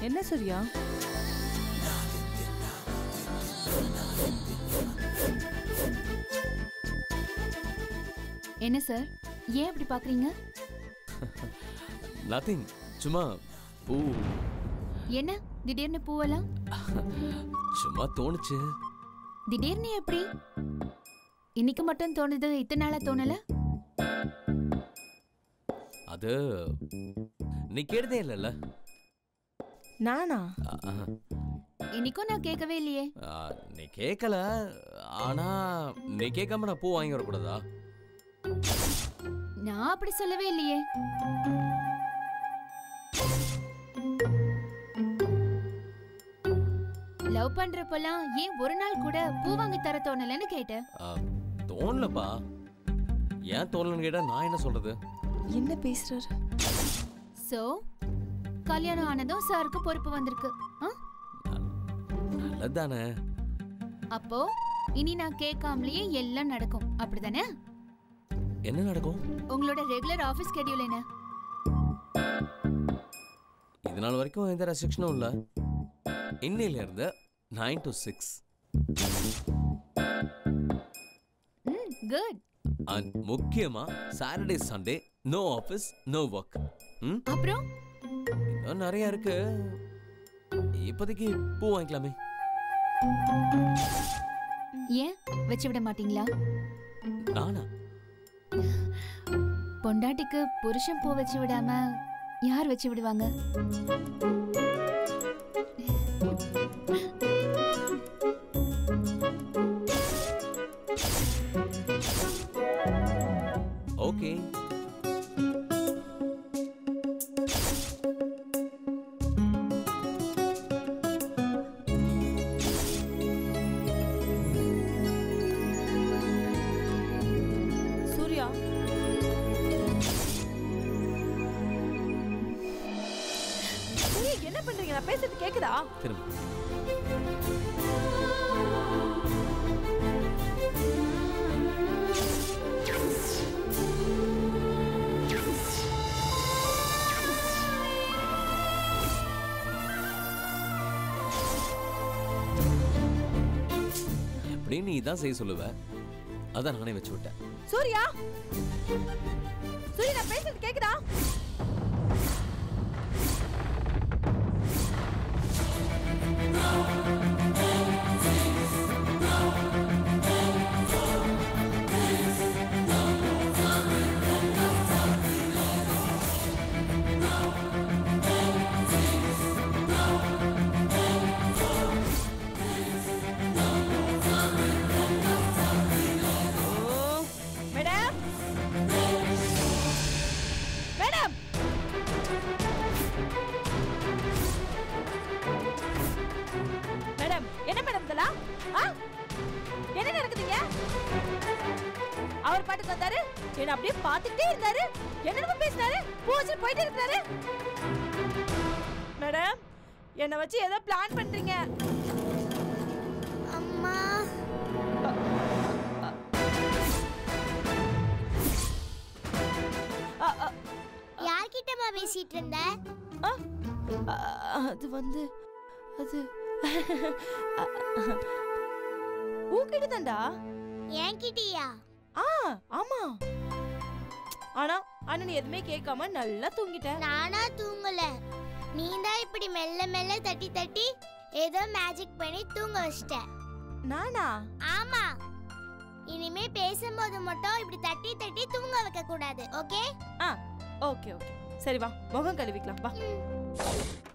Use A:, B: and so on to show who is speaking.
A: என்ன சூர்யா
B: என்ன சார் ஏன் இப்படி பாக்குறீங்க
C: நத்திங் சும்மா பூ
B: என்ன திடீர்னு பூவெல்லாம்
C: சும்மா தோணுச்சு
B: திடீர்னு எப்படி இன்னைக்கு மட்டும் தோணுது இத்தனை நாளா தோணல
C: அது நீ கேட்டதே இல்லைல்ல
A: நானா
C: ஆ,
B: இன்னைக்கும் நான் கேட்கவே இல்லையே
C: ஆ, நீ கேட்கல ஆனா நீ கேட்காம நான் பூ வாங்கி வரக்கூடாதா
B: நான் அப்படி சொல்லவே இல்லையே லவ் பண்றப்பெல்லாம் ஏன் ஒரு நாள் கூட பூ வாங்கி தர தோணலன்னு கேட்டேன்
C: ஆ, தோணலப்பா ஏன் தோணலன்னு கேட்டா நான் என்ன சொல்றது
A: என்ன பேசுறாரு
B: சோ கல்யாணம் ஆனதும் சாருக்கு பொறுப்பு வந்திருக்கு ஆ?
C: நல்லதானே
B: அப்போ இனி நான் கேட்காமலேயே எல்லாம் நடக்கும் அப்படிதானே
C: என்ன நடக்கும்
B: உங்களோட ரெகுலர் ஆபீஸ் ஸ்கெடியூல் என்ன
C: இது நாள் வரைக்கும் எந்த ரெஸ்ட்ரிக்ஷனும் இல்லை இன்னையில இருந்து nine to six
B: hmm good
C: and முக்கியமா Saturday Sunday no office no work hmm
B: அப்புறம்
C: இன்னும் நிறைய இருக்கு இப்போதைக்கு பூ வாங்கிக்கலாமே
B: ஏன் வச்சு விட மாட்டீங்களா
C: நானா
B: பொண்டாட்டிக்கு புருஷன் பூ வச்சு விடாம யார் வச்சு விடுவாங்க
C: ஓகே
A: சூர்யா சூர்யா என்ன பண்றீங்க நான் பேசுறது கேக்குதா
C: திரும்ப எப்படியும் நீ தான் செய்ய சொல்லுவ அதான் நானே வச்சு விட்டேன்
A: சூர்யா சூர்யா நான் பேசுறது கேக்குதா மேடம் மேடம் மேடம் என்ன மேடம் இதெல்லாம் ஆ? என்ன நடக்குதுங்க அவர் பாட்டுக்கு வந்தாரு என்ன அப்படியே பார்த்துட்டே இருந்தாரு என்னென்னமோ பேசினாரு பூ வச்சுட்டு போயிட்டே இருக்கிறாரு மேடம் என்னை வச்சு ஏதோ பிளான் பண்றீங்க
D: அம்மா
A: அ, அ,
D: யார்கிட்டமா பேசிட்டு இருந்த
A: ஆ, ஆ, அது வந்து அது உன்கிட்ட தான்டா
D: என்கிட்டயா
A: ஆ ஆமா ஆனா ஆனா நீ எதுவுமே கேட்காம நல்லா தூங்கிட்ட
D: நானா தூங்கல நீ தான் இப்படி மெல்ல மெல்ல தட்டி தட்டி ஏதோ மேஜிக் பண்ணி தூங்க வச்சிட்ட
A: நானா
D: ஆமா இனிமே பேசும்போது மட்டும் இப்படி தட்டி தட்டி தூங்க வைக்க கூடாது ஓகே
A: ஆ ஓகே ஓகே சரி வா முகம் கழுவிக்கலாம் வா